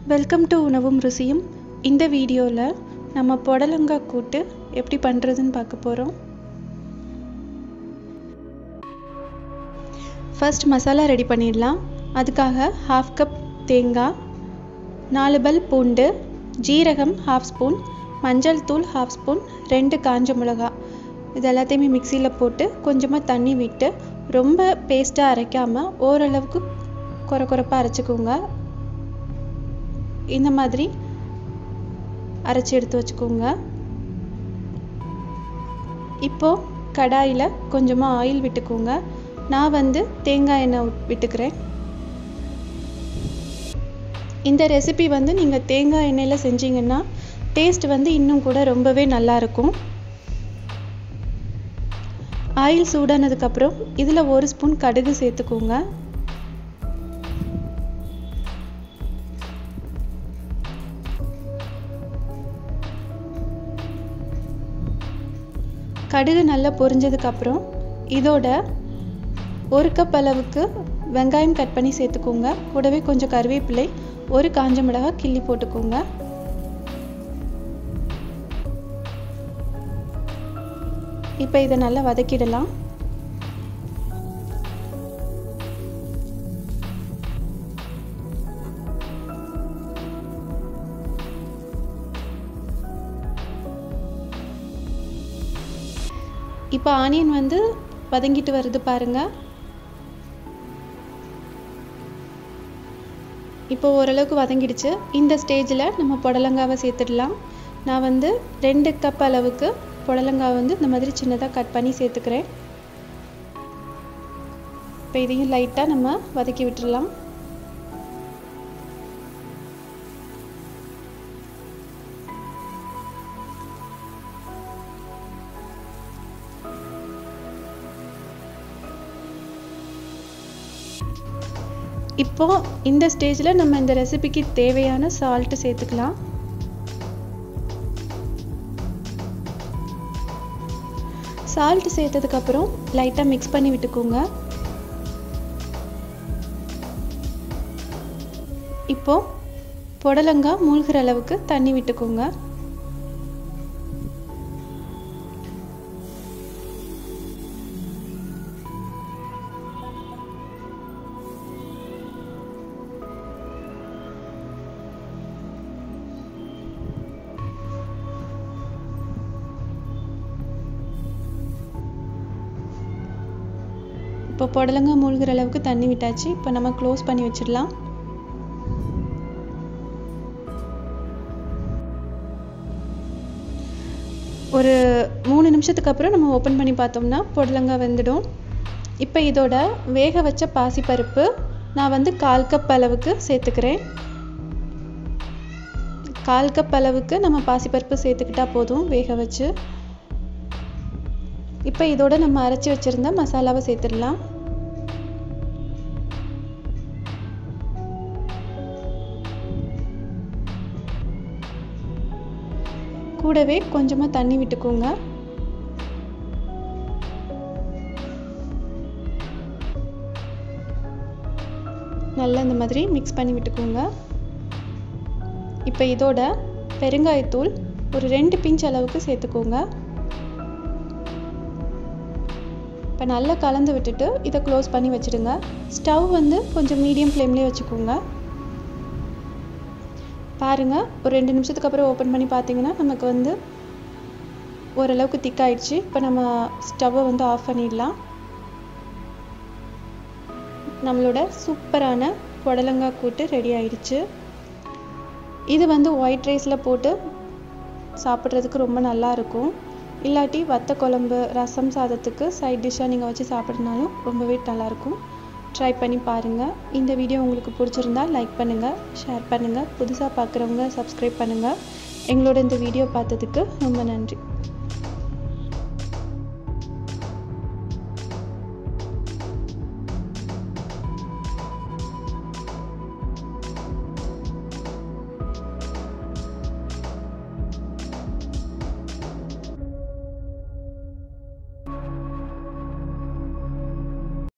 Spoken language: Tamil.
வெல்கம் டு உணவும் ருசியும் இந்த வீடியோவில் நம்ம புடலங்காய் கூட்டு எப்படி பண்ணுறதுன்னு பார்க்க போகிறோம் ஃபர்ஸ்ட் மசாலா ரெடி பண்ணிடலாம் அதுக்காக ஹாஃப் கப் தேங்காய் நாலு பல் பூண்டு ஜீரகம் ஹாஃப் ஸ்பூன் மஞ்சள் தூள் ஹாஃப் ஸ்பூன் ரெண்டு காஞ்ச மிளகா இது எல்லாத்தையுமே மிக்சியில் போட்டு கொஞ்சமாக தண்ணி விட்டு ரொம்ப பேஸ்ட்டாக அரைக்காமல் ஓரளவுக்கு குறை குறைப்பாக அரைச்சிக்கோங்க இந்த மாதிரி அரைச்சி எடுத்து வச்சுக்கோங்க இப்போ கடாயில் கொஞ்சமாக ஆயில் விட்டுக்கோங்க நான் வந்து தேங்காய் எண்ணெய் விட்டுக்கிறேன் இந்த ரெசிபி வந்து நீங்கள் தேங்காய் எண்ணெயில் செஞ்சீங்கன்னா டேஸ்ட் வந்து இன்னும் கூட ரொம்பவே நல்லா இருக்கும் ஆயில் சூடானதுக்கப்புறம் இதில் ஒரு ஸ்பூன் கடுகு சேர்த்துக்கோங்க கடுகு நல்லா பொரிஞ்சதுக்கப்புறம் இதோட ஒரு கப் அளவுக்கு வெங்காயம் கட் பண்ணி சேர்த்துக்கோங்க கூடவே கொஞ்சம் கருவேப்பிலை ஒரு காஞ்ச மிளகாய் கிள்ளி போட்டுக்கோங்க இப்போ இதை நல்லா வதக்கிடலாம் இப்போ ஆனியன் வந்து வதங்கிட்டு வருது பாருங்க இப்போ ஓரளவுக்கு வதங்கிடுச்சு இந்த ஸ்டேஜில் நம்ம புடலங்காவை சேர்த்துடலாம் நான் வந்து ரெண்டு கப் அளவுக்கு புடலங்காய் வந்து இந்த மாதிரி சின்னதாக கட் பண்ணி சேர்த்துக்கிறேன் இப்போ இதையும் லைட்டாக நம்ம வதக்கி விட்டுடலாம் இப்போ இந்த ஸ்டேஜில் நம்ம இந்த ரெசிபிக்கு தேவையான சால்ட்டு சேர்த்துக்கலாம் சால்ட் சேர்த்ததுக்கப்புறம் லைட்டாக மிக்ஸ் பண்ணி விட்டுக்கோங்க இப்போ புடலங்காய் மூழ்கிற அளவுக்கு தண்ணி விட்டுக்கோங்க இப்போ புடலங்காய் மூழ்கிற அளவுக்கு தண்ணி விட்டாச்சு இப்போ நம்ம க்ளோஸ் பண்ணி வச்சிடலாம் ஒரு மூணு நிமிஷத்துக்கு அப்புறம் நம்ம ஓப்பன் பண்ணி பார்த்தோம்னா புடலங்காய் வெந்துடும் இப்போ இதோட வேக வச்ச பாசிப்பருப்பு நான் வந்து கால் கப் அளவுக்கு சேர்த்துக்கிறேன் கால் கப் அளவுக்கு நம்ம பாசிப்பருப்பு சேர்த்துக்கிட்டா போதும் வேக வச்சு இப்போ இதோட நம்ம அரைச்சி வச்சுருந்த மசாலாவை சேர்த்துடலாம் கூடவே கொஞ்சமாக தண்ணி விட்டுக்கோங்க நல்லா இந்த மாதிரி மிக்ஸ் பண்ணி விட்டுக்கோங்க இப்போ இதோட பெருங்காயத்தூள் ஒரு ரெண்டு பிஞ்ச் அளவுக்கு சேர்த்துக்கோங்க இப்போ நல்லா கலந்து விட்டுட்டு இதை க்ளோஸ் பண்ணி வச்சுடுங்க ஸ்டவ் வந்து கொஞ்சம் மீடியம் ஃப்ளேம்லேயே வச்சுக்கோங்க பாருங்கள் ஒரு ரெண்டு நிமிஷத்துக்கு அப்புறம் ஓப்பன் பண்ணி பார்த்தீங்கன்னா நமக்கு வந்து ஓரளவுக்கு திக்காயிடுச்சு இப்போ நம்ம ஸ்டவ்வை வந்து ஆஃப் பண்ணிடலாம் நம்மளோட சூப்பரான புடலங்காய் கூட்டு ரெடி ஆயிடுச்சு இது வந்து ஒயிட் ரைஸில் போட்டு சாப்பிட்றதுக்கு ரொம்ப நல்லா இருக்கும் இல்லாட்டி வத்த குழம்பு ரசம் சாதத்துக்கு சைட் டிஷ்ஷாக நீங்கள் வச்சு சாப்பிட்றதுனாலும் ரொம்பவே நல்லாயிருக்கும் ட்ரை பண்ணி பாருங்கள் இந்த வீடியோ உங்களுக்கு பிடிச்சிருந்தா லைக் பண்ணுங்கள் ஷேர் பண்ணுங்கள் புதுசாக பார்க்குறவங்க சப்ஸ்கிரைப் பண்ணுங்கள் எங்களோட இந்த வீடியோ பார்த்ததுக்கு ரொம்ப நன்றி